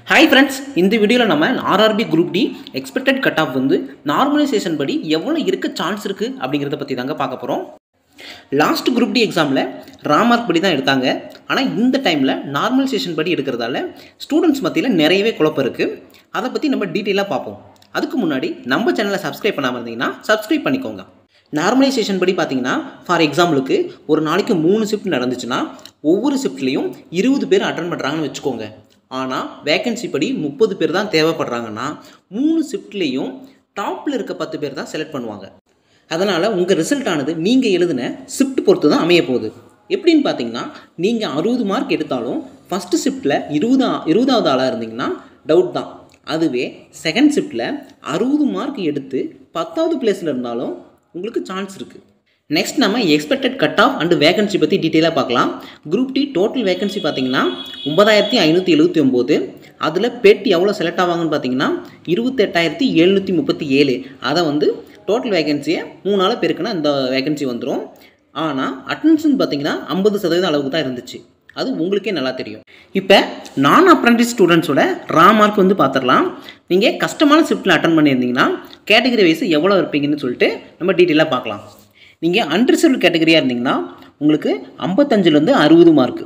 hi friends இந்த வீடியோவில் நம்ம RRB group D expected cut off வந்து நார்மலைசேஷன் படி எவ்வளோ இருக்க சான்ஸ் இருக்குது அப்படிங்கிறத பற்றி தாங்க பார்க்க போகிறோம் லாஸ்ட் குரூப் டி எக்ஸாமில் ராமார்க் படி தான் எடுத்தாங்க ஆனால் இந்த டைமில் நார்மலைசேஷன் படி எடுக்கிறதால ஸ்டூடெண்ட்ஸ் மத்தியில் நிறையவே குழப்பம் இருக்குது அதை பற்றி நம்ம டீட்டெயிலாக பார்ப்போம் அதுக்கு முன்னாடி நம்ம சேனலை சப்ஸ்கிரைப் பண்ணாமல் இருந்தீங்கன்னா சப்ஸ்கிரைப் பண்ணிக்கோங்க நார்மலைசேஷன் படி பார்த்தீங்கன்னா ஃபார் எக்ஸாம்பிளுக்கு ஒரு நாளைக்கு மூணு ஷிஃப்ட் நடந்துச்சுன்னா ஒவ்வொரு ஷிஃப்ட்லேயும் இருபது பேர் அட்டன் பண்ணுறாங்கன்னு வச்சுக்கோங்க ஆனால் வேகன்சி படி முப்பது பேர் தான் தேவைப்படுறாங்கன்னா மூணு ஷிஃப்ட்லேயும் டாப்பில் இருக்க பத்து பேர் தான் செலக்ட் பண்ணுவாங்க அதனால் உங்கள் ரிசல்ட் ஆனது நீங்கள் எழுதின ஷிஃப்ட் பொறுத்து தான் அமைய போகுது எப்படின்னு பார்த்தீங்கன்னா நீங்கள் அறுபது மார்க் எடுத்தாலும் ஃபஸ்ட்டு ஷிஃப்ட்டில் இருபதா இருபதாவது ஆளாக இருந்தீங்கன்னா டவுட் தான் அதுவே செகண்ட் ஷிஃப்ட்டில் அறுபது மார்க் எடுத்து பத்தாவது பிளேஸில் இருந்தாலும் உங்களுக்கு சான்ஸ் இருக்குது நெக்ஸ்ட் நம்ம expected cut off and vacancy பற்றி டீட்டெயிலாக பார்க்கலாம் குரூப் டி டோட்டல் வேகன்சி பார்த்தீங்கன்னா ஒன்பதாயிரத்தி ஐநூற்றி எழுபத்தி ஒம்பது அதில் பெட் எவ்வளோ செலக்ட் ஆவாங்கன்னு பார்த்தீங்கன்னா இருபத்தெட்டாயிரத்தி எழுநூற்றி முப்பத்தி ஏழு அதை வந்து டோட்டல் வேகன்சியை மூணால் பெருக்கினா இந்த வேகன்சி வந்துடும் ஆனால் அட்டென்ஷன் பார்த்தீங்கன்னா ஐம்பது சதவீதம் அளவுக்கு தான் இருந்துச்சு அது உங்களுக்கே நல்லா தெரியும் இப்போ நான் அப்ரண்டிஸ் ஸ்டூடெண்ட்ஸோட ரா மார்க் வந்து பார்த்துடலாம் நீங்கள் கஷ்டமான ஷிஃப்ட்டில் அட்டன் பண்ணியிருந்தீங்கன்னா கேட்டகரி வைஸ் எவ்வளோ இருப்பீங்கன்னு சொல்லிட்டு நம்ம டீட்டெயிலாக பார்க்கலாம் நீங்கள் அன்ரிசர்வ்டு கேட்டகரியாக இருந்தீங்கன்னா உங்களுக்கு ஐம்பத்தஞ்சிலேருந்து அறுபது மார்க்கு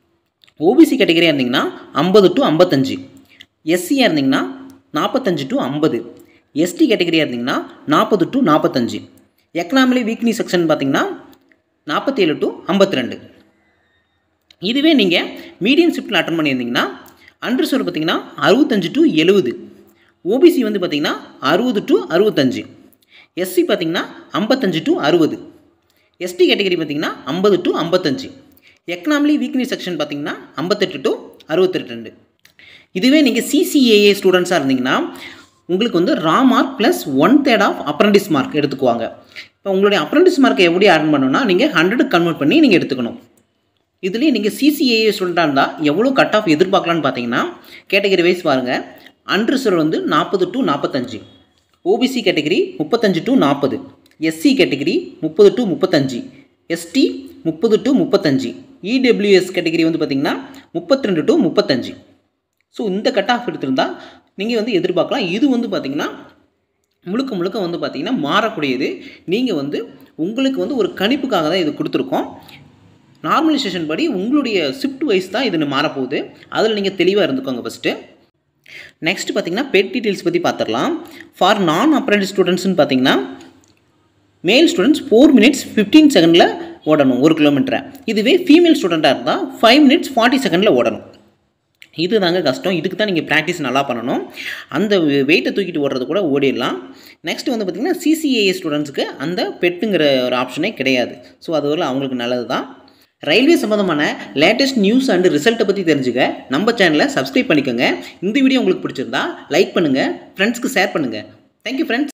ஓபிசி கேட்டகரியாக இருந்தீங்கன்னா ஐம்பது டு ஐம்பத்தஞ்சு எஸ்சியாக இருந்தீங்கன்னா நாற்பத்தஞ்சு டு ஐம்பது எஸ்டி கேட்டகரியாக இருந்தீங்கன்னா நாற்பது டு நாற்பத்தஞ்சு எக்கனாமிலி வீக்னி செக்ஷன் பார்த்தீங்கன்னா நாற்பத்தேழு டு ஐம்பத்தி ரெண்டு இதுவே நீங்கள் மீடியம் ஷிஃப்ட்டில் அட்டன் பண்ணியிருந்தீங்கன்னா அன்ரிசர்வ் பார்த்தீங்கன்னா அறுபத்தஞ்சு டு எழுபது ஓபிசி வந்து பார்த்தீங்கன்னா அறுபது டு அறுபத்தஞ்சு எஸ்சி பார்த்தீங்கன்னா ஐம்பத்தஞ்சு டு அறுபது எஸ்டி கேட்டகரி பார்த்தீங்கன்னா ஐம்பது டு ஐம்பத்தஞ்சு எக்கனாமிலி வீக்னி செக்ஷன் பார்த்தீங்கன்னா ஐம்பத்தெட்டு டு அறுபத்தெட்டு ரெண்டு இதுவே நீங்கள் சிசிஏஏ ஸ்டூடெண்ட்ஸாக இருந்தீங்கன்னா உங்களுக்கு வந்து raw mark plus one third of apprentice mark எடுத்துக்குவாங்க இப்போ உங்களுடைய அப்ரண்டிஸ் மார்க்கை எப்படி ஆட் பண்ணணும்னா நீங்கள் ஹண்ட்ரட் கன்வெர்ட் பண்ணி நீங்கள் எடுத்துக்கணும் இதுலேயே நீங்கள் சிசிஏஏ ஸ்டூடெண்ட்டாக இருந்தால் எவ்வளோ கட் ஆஃப் எதிர்பார்க்கலான்னு பார்த்தீங்கன்னா கேட்டகரி வைஸ் பாருங்கள் அன்ரிசர்வ் வந்து நாற்பது டு நாற்பத்தஞ்சு ஓபிசி கேட்டகரி முப்பத்தஞ்சு டு நாற்பது எஸ்சி கேட்டகரி முப்பது டு முப்பத்தஞ்சு எஸ்டி முப்பது டு முப்பத்தஞ்சு இடபிள்யூஎஸ் கேட்டகரி வந்து பார்த்திங்கன்னா முப்பத்தி ரெண்டு டு முப்பத்தஞ்சு ஸோ இந்த கட் ஆஃப் எடுத்திருந்தால் நீங்கள் வந்து எதிர்பார்க்கலாம் இது வந்து பார்த்திங்கன்னா முழுக்க முழுக்க வந்து பார்த்திங்கன்னா மாறக்கூடியது நீங்கள் வந்து உங்களுக்கு வந்து ஒரு கணிப்புக்காக தான் இது கொடுத்துருக்கோம் நார்மலைசேஷன் படி உங்களுடைய ஷிஃப்ட் வைஸ் தான் இது மாறப்போகுது அதில் நீங்கள் தெளிவாக இருந்துக்கோங்க ஃபஸ்ட்டு நெக்ஸ்ட் பார்த்தீங்கன்னா பெட் டீட்டெயில்ஸ் பற்றி பார்த்துடலாம் ஃபார் நான் அப்ரண்டிஸ் ஸ்டூடெண்ட்ஸ்னு பார்த்தீங்கன்னா மேல் ஸ்டூடெண்ட்ஸ் ஃபோர் மினிட்ஸ் ஃபிஃப்டீன் செகண்டில் ஓடணும் ஒரு கிலோமீட்டரை இதுவே ஃபீமேல் ஸ்டூடெண்ட்டாக இருந்தால் ஃபைவ் மினிட்ஸ் ஃபார்ட்டி செகண்டில் ஓடணும் இது தாங்க கஷ்டம் இதுக்கு தான் நீங்கள் ப்ராக்டிஸ் நல்லா பண்ணணும் அந்த வெயிட்டை தூக்கிட்டு ஓடுறது கூட ஓடிடலாம் நெக்ஸ்ட் வந்து பார்த்திங்கன்னா சிசிஏஏ ஸ்டூடெண்ட்ஸுக்கு அந்த பெட்டுங்கிற ஒரு ஆப்ஷனே கிடையாது ஸோ அது ஒரு அவங்களுக்கு நல்லது தான் ரயில்வே சம்மந்தமான லேட்டஸ்ட் நியூஸ் அண்ட் ரிசல்ட்டை பற்றி தெரிஞ்சுக்க நம்ம சேனலை சப்ஸ்கிரைப் பண்ணிக்கோங்க இந்த வீடியோ உங்களுக்கு பிடிச்சிருந்தா லைக் பண்ணுங்கள் ஃப்ரெண்ட்ஸ்க்கு ஷேர் பண்ணுங்கள் தேங்க்யூ ஃப்ரெண்ட்ஸ்